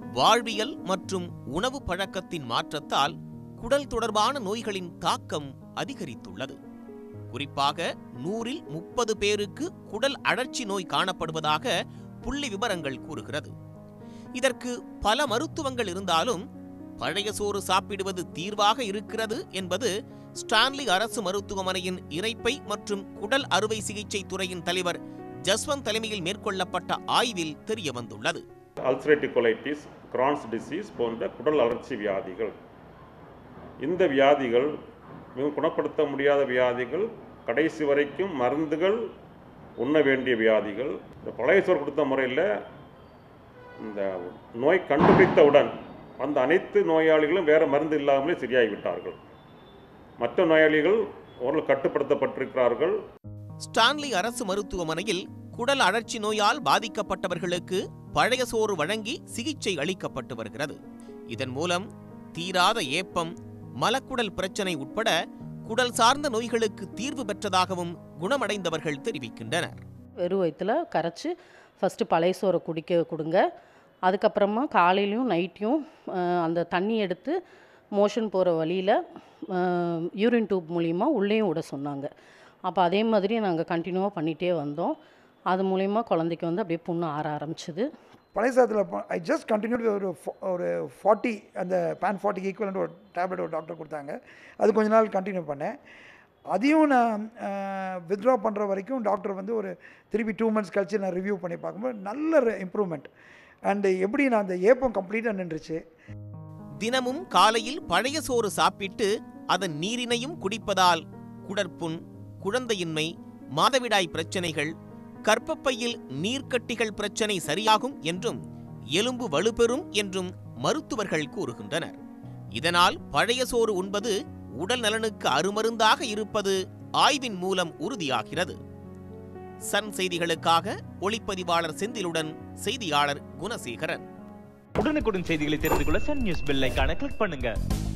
வாழ்வியல் மற்றும் உணவு பழக்கத்தின் மாற்றத்தால் குடல் தொடர்பான நோய்களின் தாக்கம் அதிகரித்துள்ளது குறிப்பாக நூறில் முப்பது பேருக்கு குடல் அழற்சி நோய் காணப்படுவதாக புள்ளி விவரங்கள் கூறுகிறது இதற்கு பல மருத்துவங்கள் இருந்தாலும் பழைய சோறு சாப்பிடுவது தீர்வாக இருக்கிறது என்பது ஸ்டான்லி அரசு மருத்துவமனையின் இரைப்பை மற்றும் குடல் அறுவை சிகிச்சை துறையின் தலைவர் ஜஸ்வந்த் தலைமையில் மேற்கொள்ளப்பட்ட ஆய்வில் தெரிய வந்துள்ளது அல்சரேட்டிவ் கொலைட்டிஸ் கிரான்ஸ் டிசீஸ் போன்ற குடல் அழற்சி வியாதிகள் இந்த வியாதிகள் மிகவும் குணப்படுத்த முடியாத வியாதிகள் கடைசி வரைக்கும் மருந்துகள் உண்ண வேண்டிய வியாதிகள் இந்த பழைய சோறு கொடுத்த முறையில் இந்த நோய் கண்டுபிடித்தவுடன் அந்த அனைத்து நோயாளிகளும் வேறு மருந்து இல்லாமலே சரியாகிவிட்டார்கள் மற்ற நோயாளிகள் ஓரளவு கட்டுப்படுத்தப்பட்டிருக்கிறார்கள் ஸ்டான்லி அரசு மருத்துவமனையில் குடல் அழற்சி நோயால் பாதிக்கப்பட்டவர்களுக்கு பழைய சோறு வழங்கி சிகிச்சை அளிக்கப்பட்டு வருகிறது இதன் மூலம் தீராத ஏப்பம் மலக்குடல் பிரச்சனை உட்பட குடல் சார்ந்த நோய்களுக்கு தீர்வு பெற்றதாகவும் குணமடைந்தவர்கள் தெரிவிக்கின்றனர் வெறும் வயிற்றுல கரைச்சி ஃபஸ்ட்டு பழைய சோறை குடிக்க கொடுங்க அதுக்கப்புறமா காலையிலையும் நைட்டையும் அந்த தண்ணி எடுத்து மோஷன் போகிற வழியில் யூரின் டியூப் மூலிமா உள்ளேயும் விட சொன்னாங்க அப்போ அதே மாதிரி நாங்கள் கண்டினியூவாக பண்ணிகிட்டே வந்தோம் அது மூலிமா குழந்தைக்கு வந்து அப்படியே புண்ணு ஆற ஆரம்பிச்சுது பழைய சாதத்தில் ஐ ஜஸ்ட் கண்டினியூட் ஒரு fo- ஒரு ஃபார்ட்டி அந்த பேன் ஃபார்ட்டிக்கு ஈக்குவலண்ட் ஒரு டேப்லெட் ஒரு டாக்டர் கொடுத்தாங்க அது கொஞ்ச நாள் கண்டினியூ பண்ணேன் அதையும் நான் வித்ட்ரா பண்ணுற வரைக்கும் டாக்டர் வந்து ஒரு திருப்பி டூ மந்த்ஸ் கழிச்சு நான் ரிவ்யூ பண்ணி பார்க்கும்போது நல்ல இம்ப்ரூவ்மெண்ட் அண்டு எப்படி நான் அந்த ஏப்பம் கம்ப்ளீட்டாக நின்றுச்சு தினமும் காலையில் பழைய சோறு சாப்பிட்டு அதன் நீரினையும் குடிப்பதால் குடற்புண் குழந்தையின்மை மாதவிடாய் பிரச்சனைகள் கர்ப்பப்பையில் நீர்க்கட்டிகள் பிரச்சனை சரியாகும் என்றும் எலும்பு வலுப்பெறும் என்றும் மருத்துவர்கள் கூறுகின்றனர் இதனால் பழைய சோறு உண்பது உடல் நலனுக்கு அருமருந்தாக இருப்பது ஆய்வின் மூலம் உறுதியாகிறது சன் செய்திகளுக்காக ஒளிப்பதிவாளர் செந்திலுடன் செய்தியாளர் குணசேகரன் உடனுக்குடன் செய்திகளை தெரிந்து கொள்ள சன் நியூஸ் பெல் ஐகானை கிளிக் பண்ணுங்க